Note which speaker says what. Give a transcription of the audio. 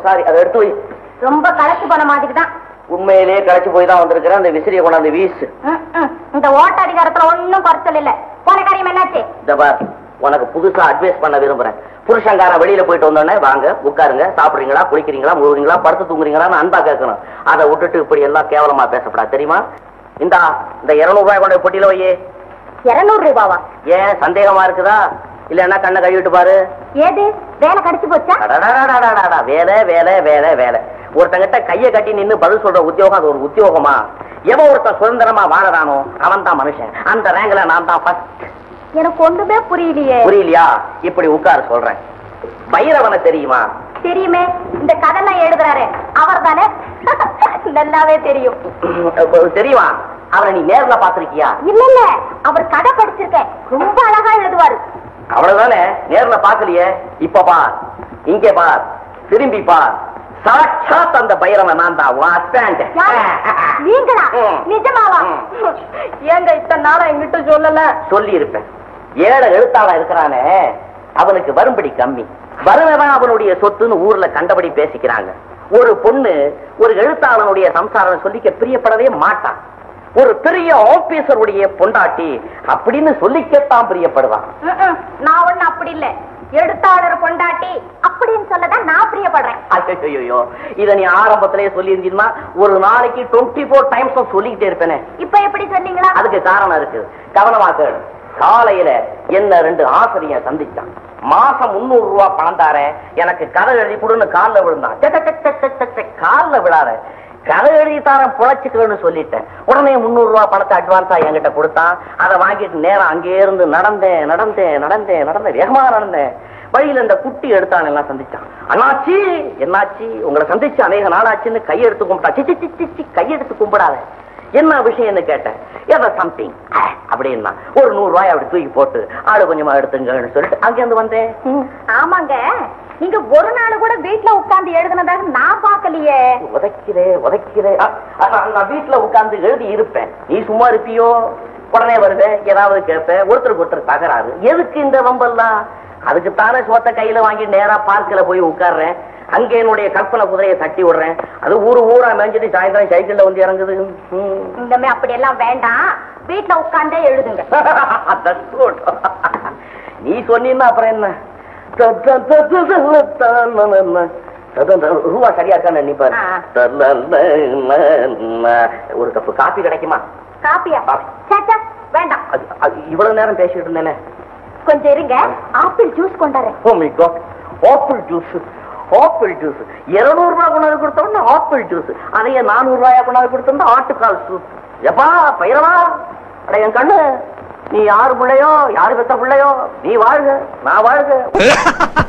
Speaker 1: Sorry அதை எடுத்து வை
Speaker 2: ரொம்ப களைச்சு போன மாதிரி தான்
Speaker 1: உண்மையிலேயே களைச்சு போய் தான் வந்திருக்கிறேன் அந்த விசிறியை கொண்டாந்து வீசு
Speaker 2: ம், ம். இந்த ஓட்ட அதிகாரத்துல ஒண்ணும் குறைச்சல் இல்ல போன காரியம் என்னாச்சு
Speaker 1: இந்த பார் உனக்கு புதுசா அட்வைஸ் பண்ண விரும்புறேன் புருஷங்காரன் வெளியில போயிட்டு வந்தோடனே வாங்க உட்காருங்க சாப்பிடுறீங்களா குளிக்கிறீங்களா முழுகிறீங்களா படுத்து தூங்குறீங்களான்னு அன்பா கேட்கணும் அதை விட்டுட்டு இப்படி எல்லாம் கேவலமா பேசப்படாது தெரியுமா இந்தா இந்த இருநூறு ரூபாய் கொண்ட பொட்டியில வையே
Speaker 2: இருநூறு ரூபாவா
Speaker 1: ஏன் சந்தேகமா இருக்குதா இல்லன்னா கண்ணை கழுவிட்டு பாரு
Speaker 2: ஏது வேலை கடிச்சு போச்சா
Speaker 1: அடடடடடடடா, வேலை வேலை வேலை வேலை ஒருத்தங்கிட்ட கைய கட்டி நின்னு பதில் சொல்ற உத்தியோகம் அது ஒரு உத்தியோகமா எவன் ஒருத்தன் சுதந்திரமா வாழறானோ அவன் தான் மனுஷன் அந்த ரேங்க்ல நான் தான் ஃபர்ஸ்ட்
Speaker 2: எனக்கு ஒண்ணுமே புரியலையே
Speaker 1: புரியலையா இப்படி உட்கார சொல்றேன் பைரவனை தெரியுமா
Speaker 2: தெரியுமே இந்த கதைலாம் எழுதுறாரு அவர் தானே நல்லாவே தெரியும்
Speaker 1: தெரியுமா அவனை நீ நேர்ல பாத்திருக்கியா
Speaker 2: இல்ல இல்ல அவர் கதை படிச்சிருக்கேன் ரொம்ப அழகா எழுதுவாரு
Speaker 1: அவ்வளவுதானே நேர்ல பாக்கலையே இப்ப பார் இங்கே பார் திரும்பி பார் சாட்சாத் அந்த பைரவன் நான் தான் உன் husband.
Speaker 2: யாரு? நீங்களா
Speaker 1: ம்.
Speaker 2: நிஜமாவா
Speaker 1: ம்.
Speaker 2: ஏங்க இத்தனை நாளா எங்கிட்ட சொல்லல
Speaker 1: சொல்லி இருப்பேன் ஏழை எழுத்தாளா இருக்கிறானே அவனுக்கு வரும்படி கம்மி வருவன் அவனுடைய சொத்துன்னு ஊர்ல கண்டபடி பேசிக்கிறாங்க ஒரு பொண்ணு ஒரு எழுத்தாளனுடைய சம்சாரம் சொல்லிக்க பிரியப்படவே மாட்டான் ஒரு பெரிய ஆபீசருடைய பொண்டாட்டி அப்படின்னு சொல்லிக்கத்தான் பிரியப்படுவான்
Speaker 2: ம்ம். நான் ஒண்ணு அப்படி இல்ல எழுத்தாளர் பொண்டாட்டி அப்படின்னு சொல்லதான் நான் பிரியப்படுறேன்
Speaker 1: ஐயோ இத நீ ஆரம்பத்திலேயே சொல்லி இருந்தீங்கன்னா ஒரு நாளைக்கு டுவெண்ட்டி ஃபோர் டைம்ஸ் சொல்லிக்கிட்டே இருப்பேனே
Speaker 2: இப்ப எப்படி சொன்னீங்களா
Speaker 1: அதுக்கு காரணம் இருக்கு கவனமா கேளு காலையில என்ன ரெண்டு ஆசிரியர் சந்திச்சான் மாசம் முன்னூறு ரூபாய் பணம் தாரேன் எனக்கு கதை எழுதி கொடுன்னு கால்ல விழுந்தான் சே, சே, சே, சே, சே, சே, சே, கால்ல விழாத கதை எழுதி தாரேன் புழைச்சுக்கணும்னு சொல்லிட்டேன் உடனே முன்னூறு ரூபாய் பணத்தை அட்வான்ஸா என்கிட்ட கொடுத்தான் அதை வாங்கிட்டு நேரம் அங்கே இருந்து நடந்தேன் நடந்தேன் நடந்தேன் நடந்தேன் வேகமா நடந்தேன் வழியில இந்த குட்டி எடுத்தான் எல்லாம் சந்திச்சான் அண்ணாச்சி என்னாச்சு உங்களை சந்திச்சு அநேக நாளாச்சுன்னு கையெடுத்து கும்பிட்டா சி, சி, சி, சி, சி, கையெடுத்து கும்பிடாத என்ன விஷயம்னு கேட்டேன் ஏதோ சம்திங் அப்படின்னா ஒரு நூறு ரூபாய் அப்படி தூக்கி போட்டு ஆடு கொஞ்சமா எடுத்துங்கன்னு சொல்லிட்டு அங்கேருந்து வந்தேன்
Speaker 2: ஆமாங்க நீங்க ஒரு நாள் கூட வீட்ல உட்கார்ந்து எழுதுனதாக நான் பார்க்கலையே
Speaker 1: உதைக்கிறே உதைக்கிறே அ, அ, நான் நான் வீட்டுல உட்கார்ந்து எழுதி இருப்பேன் நீ சும்மா இருப்பியோ உடனே வருவேன் ஏதாவது கேட்பேன் ஒருத்தருக்கு ஒருத்தர் தகராறு எதுக்கு இந்த வம்பெல்லாம் அதுக்குத்தானே சோத்த கையில வாங்கி நேரா பார்க்கல போய் உட்கார்றேன் அங்க என்னுடைய கற்பனை குதிரையை தட்டி விடுறேன் அது ஊரு ஊரா மேய்ஞ்சிட்டு சாயந்தரம் சைக்கிள்ல வந்து இறங்குது ம்.
Speaker 2: இந்தமே அப்படி எல்லாம் வேண்டாம் வீட்ல உட்கார்ந்தே எழுதுங்க
Speaker 1: That's good. நீ சொன்னீன்னா அப்புறம் என்ன த, த, த, த, த, த, ந, ந, ந. த, த, த, ரூபா சரியா இருக்கான்னு எண்ணிப்பாரு.
Speaker 2: ஆ.
Speaker 1: த, ல, ல, ந, ந. ஒரு கப்பு காபி கிடைக்குமா
Speaker 2: காப்பியா
Speaker 1: காப்பி.
Speaker 2: சேச்சா வேண்டாம்
Speaker 1: அது அது இவ்வளவு நேரம் பேசிட்டு இருந்தேனே
Speaker 2: கொஞ்சம் இருங்க ஆப்பிள் ஜூஸ் கொண்டாரு
Speaker 1: oh my god apple juice apple juice இருநூறு ரூபாய் கொண்டாந்து கொடுத்தோம்னா ஆப்பிள் ஜூஸ் அதையே நானூறு ரூபாயா கொண்டாந்து கொடுத்தோம்னா ஆட்டுக்கால் சூப் எப்பா பைரவா அட என் கண்ணு நீ யாரு பிள்ளையோ யாரு பெத்த பிள்ளையோ நீ வாழ்க நான் வாழ்க